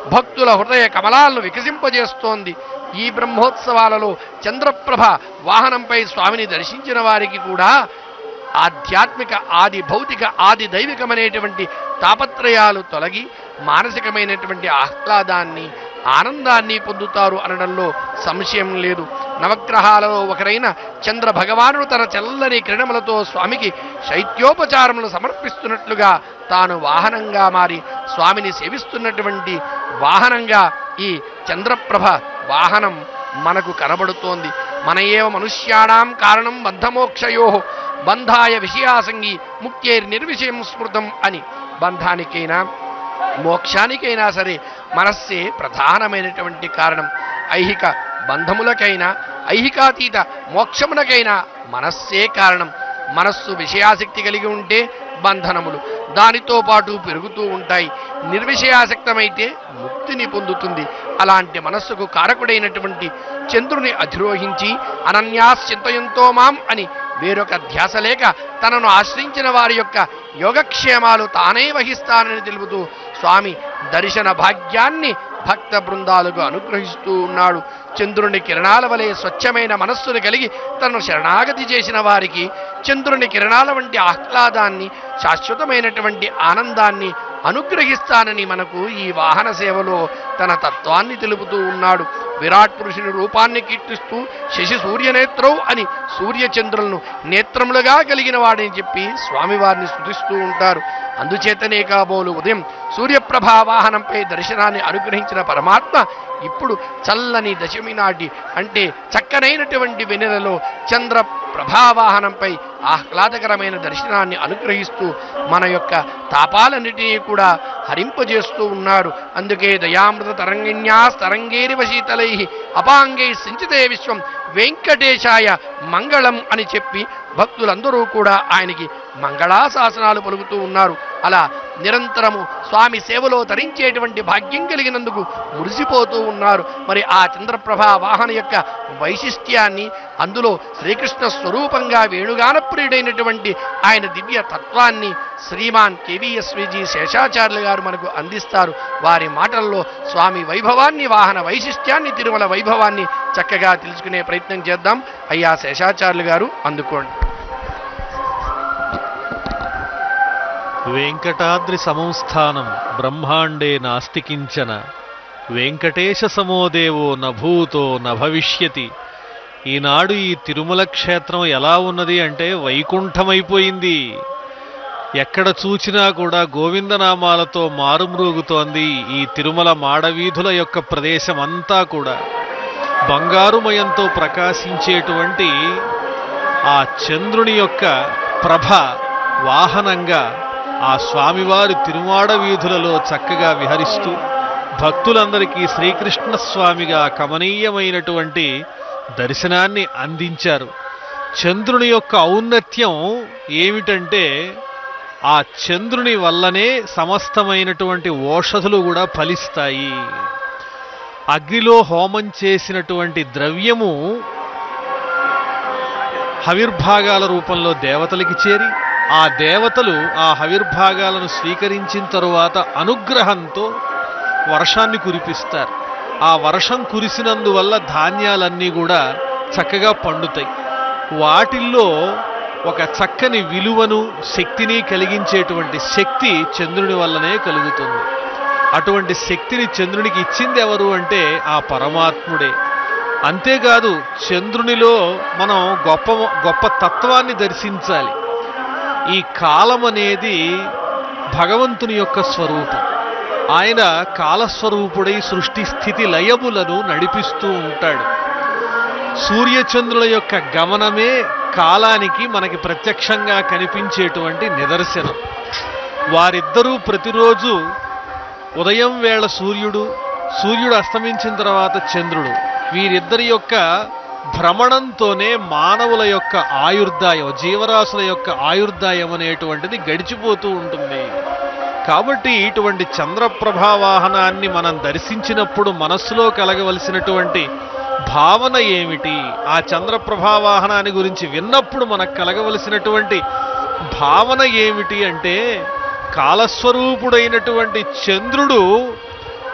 భక్తుల హృదయ కమలాలను వికసింపజేస్తోంది ఈ బ్రహ్మోత్సవాలలో చంద్రప్రభ వాహనంపై స్వామిని దర్శించిన వారికి కూడా ఆధ్యాత్మిక ఆది భౌతిక ఆది దైవికమైనటువంటి తాపత్రయాలు తొలగి మానసికమైనటువంటి ఆహ్లాదాన్ని ఆనందాన్ని పొందుతారు అనడంలో సంశయం లేదు నవగ్రహాలలో ఒకరైన చంద్ర భగవానుడు తన చల్లని కిరణములతో స్వామికి శైత్యోపచారములు సమర్పిస్తున్నట్లుగా తాను వాహనంగా మారి స్వామిని సేవిస్తున్నటువంటి వాహనంగా ఈ చంద్రప్రభ వాహనం మనకు కనబడుతోంది మన ఏవ మనుష్యాణం కారణం బంధమోక్షయో బంధాయ విషయాసంగి ముక్తేర్ నిర్విషయం స్మృతం అని బంధానికైనా మోక్షానికైనా సరే మనస్సే ప్రధానమైనటువంటి కారణం ఐహిక బంధములకైనా ఐహికాతీత మోక్షమునకైనా మనస్సే కారణం మనస్సు విషయాసక్తి కలిగి ఉంటే బంధనములు దానితో పాటు పెరుగుతూ ఉంటాయి నిర్విషయాసక్తమైతే ముక్తిని పొందుతుంది అలాంటి మనస్సుకు కారకుడైనటువంటి చంద్రుని అధిరోహించి అనన్యాశ్చింతయంతో మాం అని వేరొక ధ్యాస లేక తనను ఆశ్రయించిన వారి యొక్క యోగక్షేమాలు తానే వహిస్తానని తెలుపుతూ స్వామి దర్శన భాగ్యాన్ని భక్త బృందాలకు అనుగ్రహిస్తూ ఉన్నాడు చంద్రుని కిరణాల వలె స్వచ్ఛమైన మనస్సును కలిగి తనను శరణాగతి చేసిన వారికి చంద్రుని కిరణాల వంటి ఆహ్లాదాన్ని శాశ్వతమైనటువంటి ఆనందాన్ని అనుగ్రహిస్తానని మనకు ఈ వాహన సేవలో తన తత్వాన్ని తెలుపుతూ ఉన్నాడు విరాట్ పురుషుని రూపాన్ని కీర్తిస్తూ శశి సూర్యనేత్రౌ అని సూర్యచంద్రులను నేత్రములుగా కలిగిన వాడని చెప్పి స్వామివారిని స్తుతిస్తూ ఉంటారు అందుచేతనే కాబోలు ఉదయం సూర్యప్రభా వాహనంపై దర్శనాన్ని అనుగ్రహించిన పరమాత్మ ఇప్పుడు చల్లని దశమి నాటి అంటే చక్కనైనటువంటి వెన్నెలలో చంద్ర ప్రభావాహనంపై ఆహ్లాదకరమైన దర్శనాన్ని అనుగ్రహిస్తూ మన యొక్క తాపాలన్నిటినీ కూడా హరింపజేస్తూ ఉన్నారు అందుకే దయామృత తరంగిణ్యా తరంగేరివ శీతలై అపాంగై సించితే విశ్వం వెంకటేశాయ మంగళం అని చెప్పి భక్తులందరూ కూడా ఆయనకి మంగళాశాసనాలు పలుకుతూ ఉన్నారు అలా నిరంతరము స్వామి సేవలో తరించేటువంటి భాగ్యం కలిగినందుకు మురిసిపోతూ ఉన్నారు మరి ఆ చంద్రప్రభ వాహన యొక్క వైశిష్ట్యాన్ని అందులో శ్రీకృష్ణ స్వరూపంగా వేణుగాన ప్రియుడైనటువంటి ఆయన దివ్య తత్వాన్ని శ్రీమాన్ కేవీఎస్విజి శేషాచార్యులు గారు మనకు అందిస్తారు వారి మాటల్లో స్వామి వైభవాన్ని వాహన వైశిష్ట్యాన్ని తిరుమల వైభవాన్ని చక్కగా తెలుసుకునే ప్రయత్నం చేద్దాం అయ్యా శేషాచార్యులు గారు అందుకోండి వెంకటాద్రి సమంస్థానం బ్రహ్మాండే నాస్తికించన వెంకటేశ సమోదేవో నభూతో నభవిష్యతి ఈనాడు ఈ తిరుమల క్షేత్రం ఎలా ఉన్నది అంటే వైకుంఠమైపోయింది ఎక్కడ చూచినా కూడా గోవిందనామాలతో మారుమ్రోగుతోంది ఈ తిరుమల మాడవీధుల యొక్క ప్రదేశం అంతా కూడా బంగారుమయంతో ప్రకాశించేటువంటి ఆ చంద్రుని యొక్క ప్రభ వాహనంగా ఆ స్వామివారి తిరుమాడ వీధులలో చక్కగా విహరిస్తూ భక్తులందరికీ శ్రీకృష్ణ స్వామిగా కమనీయమైనటువంటి దర్శనాన్ని అందించారు చంద్రుని యొక్క ఔన్నత్యం ఏమిటంటే ఆ చంద్రుని వల్లనే సమస్తమైనటువంటి ఓషధులు కూడా ఫలిస్తాయి అగ్నిలో హోమం చేసినటువంటి ద్రవ్యము హవిర్భాగాల రూపంలో దేవతలకి చేరి ఆ దేవతలు ఆ హవిర్భాగాలను స్వీకరించిన తరువాత అనుగ్రహంతో వర్షాన్ని కురిపిస్తారు ఆ వర్షం కురిసినందువల్ల ధాన్యాలన్నీ కూడా చక్కగా పండుతాయి వాటిల్లో ఒక చక్కని విలువను శక్తిని కలిగించేటువంటి శక్తి చంద్రుని వల్లనే కలుగుతుంది అటువంటి శక్తిని చంద్రునికి ఇచ్చింది ఎవరు అంటే ఆ పరమాత్ముడే అంతేకాదు చంద్రునిలో మనం గొప్ప గొప్ప తత్వాన్ని దర్శించాలి ఈ కాలం అనేది భగవంతుని యొక్క స్వరూపం ఆయన కాలస్వరూపుడై సృష్టి స్థితి లయములను నడిపిస్తూ ఉంటాడు సూర్యచంద్రుల యొక్క గమనమే కాలానికి మనకి ప్రత్యక్షంగా కనిపించేటువంటి నిదర్శనం వారిద్దరూ ప్రతిరోజు ఉదయం వేళ సూర్యుడు సూర్యుడు అస్తమించిన తర్వాత చంద్రుడు వీరిద్దరి యొక్క భ్రమణంతోనే మానవుల యొక్క ఆయుర్దాయం జీవరాశుల యొక్క ఆయుర్దాయం అనేటువంటిది గడిచిపోతూ ఉంటుంది కాబట్టి ఇటువంటి చంద్రప్రభా వాహనాన్ని మనం దర్శించినప్పుడు మనస్సులో కలగవలసినటువంటి భావన ఏమిటి ఆ చంద్రప్రభా వాహనాన్ని గురించి విన్నప్పుడు మనకు కలగవలసినటువంటి భావన ఏమిటి అంటే కాలస్వరూపుడైనటువంటి చంద్రుడు